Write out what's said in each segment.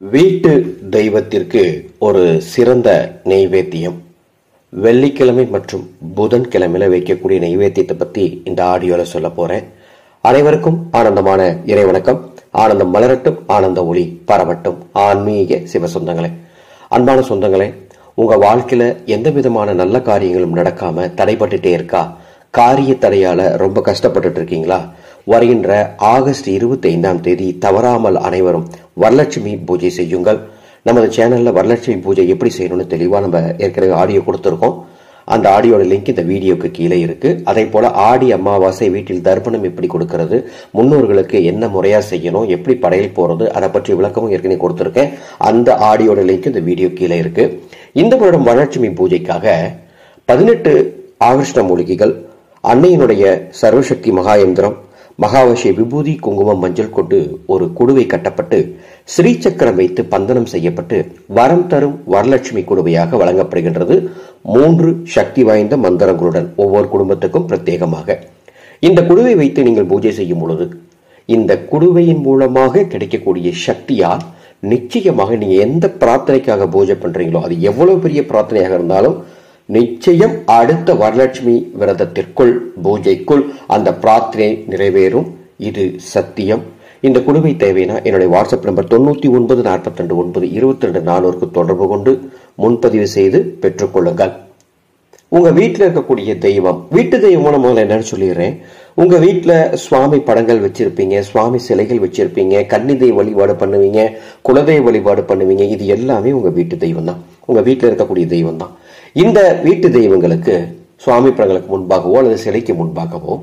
வீட்டு தெய்வத்திற்கு ஒரு சிறந்த நெய்வேத்தியம் வெள்ளிக்கிழமை மற்றும் புதன்கிழமையில வைக்கக்கூடிய நெய்வேத்தியத்தை பத்தி இந்த ஆடியோல சொல்ல போறேன் அனைவருக்கும் ஆனந்தமான இறைவணக்கம் ஆனந்தம் மலரட்டும் ஆனந்த ஒளி பரவட்டும் ஆன்மீக சிவ சொந்தங்களே அன்பான சொந்தங்களே உங்க வாழ்க்கையில எந்த விதமான நல்ல காரியங்களும் நடக்காம தடைப்பட்டுட்டே இருக்கா காரிய தடையால ரொம்ப கஷ்டப்பட்டுட்டு இருக்கீங்களா வருகின்ற ஆகஸ்ட் இருபத்தி ஐந்தாம் தேதி தவறாமல் அனைவரும் வரலட்சுமி பூஜை செய்யுங்கள் நமது சேனல்ல வரலட்சுமி பூஜை எப்படி செய்யணும்னு தெளிவா நம்ம ஏற்கனவே ஆடியோ கொடுத்துருக்கோம் அந்த ஆடியோட லிங்க் இந்த வீடியோக்கு கீழே இருக்கு அதே போல ஆடி அமாவாசை வீட்டில் தர்ப்பணம் எப்படி கொடுக்கறது முன்னோர்களுக்கு என்ன முறையா செய்யணும் எப்படி படையல் போறது அதை பற்றி விளக்கமும் ஏற்கனவே கொடுத்துருக்கேன் அந்த ஆடியோட லிங்க் இந்த வீடியோ கீழே இருக்கு இந்த வருடம் வரலட்சுமி பூஜைக்காக பதினெட்டு ஆகர்ஷ்ட மூலிகைகள் அன்னையினுடைய சர்வசக்தி மகாயந்திரம் மகாவசிய விபூதி குங்குமம் மஞ்சள் கொண்டு ஒரு குடுவை கட்டப்பட்டு ஸ்ரீசக்கரம் வைத்து பந்தனம் செய்யப்பட்டு வரம் தரும் வரலட்சுமி குடுவையாக வழங்கப்படுகின்றது மூன்று சக்தி வாய்ந்த மந்திரங்களுடன் ஒவ்வொரு குடும்பத்துக்கும் பிரத்யேகமாக இந்த குடுவை வைத்து நீங்கள் பூஜை செய்யும் பொழுது இந்த குடுவையின் மூலமாக கிடைக்கக்கூடிய சக்தியால் நிச்சயமாக நீங்க எந்த பிரார்த்தனைக்காக பூஜை பண்றீங்களோ அது எவ்வளவு பெரிய பிரார்த்தனையாக இருந்தாலும் நிச்சயம் அடுத்த வரலட்சுமி விரதத்திற்குள் பூஜைக்குள் அந்த பிரார்த்தனை நிறைவேறும் இது சத்தியம் இந்த குழுவை தேவைன்னா என்னுடைய வாட்ஸ்அப் நம்பர் தொண்ணூத்தி ஒன்பது நாற்பத்தி ரெண்டு ஒன்பது இருபத்தி ரெண்டு நானூறுக்கு தொடர்பு கொண்டு முன்பதிவு செய்து பெற்றுக்கொள்ளுங்கள் உங்க வீட்டில் இருக்கக்கூடிய தெய்வம் வீட்டு தெய்வம் முதல்ல என்னன்னு சொல்லிடுறேன் உங்க வீட்டில் சுவாமி படங்கள் வச்சிருப்பீங்க சுவாமி சிலைகள் வச்சிருப்பீங்க கன்னிதெய்வ வழிபாடு பண்ணுவீங்க குலதெய்வ வழிபாடு பண்ணுவீங்க இது எல்லாமே உங்க வீட்டு தெய்வம் தான் உங்க வீட்டில் இருக்கக்கூடிய தெய்வம் தான் இந்த வீட்டு தெய்வங்களுக்கு சுவாமி படங்களுக்கு முன்பாகவோ அல்லது சிலைக்கு முன்பாகவோ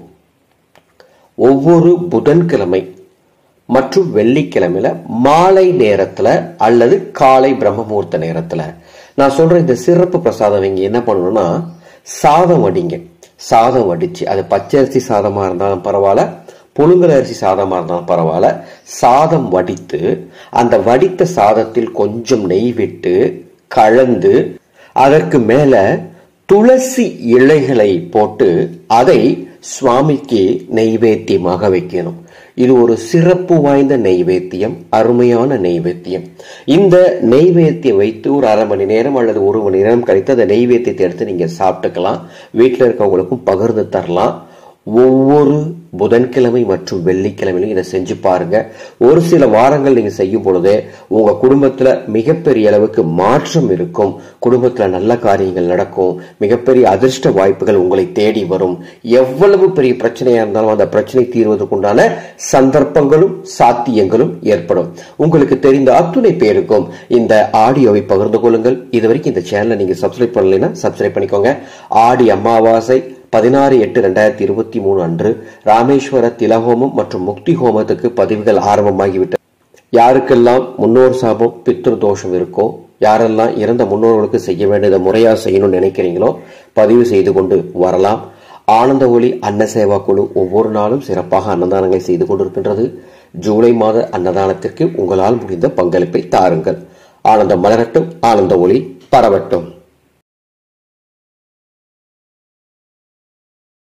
ஒவ்வொரு புதன்கிழமை மற்றும் வெள்ளிக்கிழமையில மாலை நேரத்துல அல்லது காலை பிரம்ம முகூர்த்த நேரத்துல நான் சொல்ற இந்த சிறப்பு பிரசாதம் இங்க என்ன பண்ணணும்னா சாதம் வடிங்க சாதம் வடிச்சு அது பச்சரிசி சாதமா இருந்தாலும் பரவாயில்ல புழுங்கல் அரிசி சாதமா இருந்தாலும் பரவாயில்ல சாதம் வடித்து அந்த வடித்த சாதத்தில் கொஞ்சம் நெய் விட்டு கலந்து அதற்கு மேல துளசி இலைகளை போட்டு அதை சுவாமிக்கு நெய்வேத்தியமாக வைக்கணும் இது ஒரு சிறப்பு வாய்ந்த நெய்வேத்தியம் அருமையான நெய்வேத்தியம் இந்த நெய்வேத்தியம் வைத்து ஒரு அரை மணி நேரம் அல்லது ஒரு மணி நேரம் கழித்து அந்த நெய்வேத்தியத்தை எடுத்து நீங்க சாப்பிட்டுக்கலாம் வீட்டில் இருக்கவங்களுக்கும் பகிர்ந்து தரலாம் ஒவ்வொரு புதன்கிழமை மற்றும் வெள்ளிக்கிழமையிலும் இதை செஞ்சு பாருங்க ஒரு சில வாரங்கள் நீங்க செய்யும் பொழுதே உங்க குடும்பத்துல மிகப்பெரிய அளவுக்கு மாற்றம் இருக்கும் குடும்பத்துல நல்ல காரியங்கள் நடக்கும் மிகப்பெரிய அதிர்ஷ்ட வாய்ப்புகள் உங்களை தேடி வரும் எவ்வளவு பெரிய பிரச்சனையா இருந்தாலும் அந்த பிரச்சனை தீர்வதற்குண்டான சந்தர்ப்பங்களும் சாத்தியங்களும் ஏற்படும் உங்களுக்கு தெரிந்த அத்துணை பேருக்கும் இந்த ஆடியோவை பகிர்ந்து கொள்ளுங்கள் இதுவரைக்கும் இந்த சேனலை நீங்க சப்ஸ்கிரைப் பண்ணலைன்னா சப்ஸ்கிரைப் பண்ணிக்கோங்க ஆடி அமாவாசை பதினாறு எட்டு ரெண்டாயிரத்தி இருபத்தி மூணு அன்று ராமேஸ்வர திலஹோமம் மற்றும் முக்தி ஹோமத்துக்கு பதிவுகள் ஆரம்பமாகிவிட்டது யாருக்கெல்லாம் முன்னோர் சாபம் பித்ரு தோஷம் இருக்கோ யாரெல்லாம் இறந்த முன்னோர்களுக்கு செய்ய வேண்டியதை முறையா செய்யணும்னு நினைக்கிறீங்களோ பதிவு செய்து கொண்டு வரலாம் ஆனந்த ஒளி அன்ன சேவா குழு ஒவ்வொரு நாளும் சிறப்பாக அன்னதானங்களை செய்து கொண்டிருக்கின்றது ஜூலை மாத அன்னதானத்திற்கு உங்களால் முடிந்த பங்களிப்பை தாருங்கள் ஆனந்தம் மலரட்டும் ஆனந்த ஒளி பரவட்டும்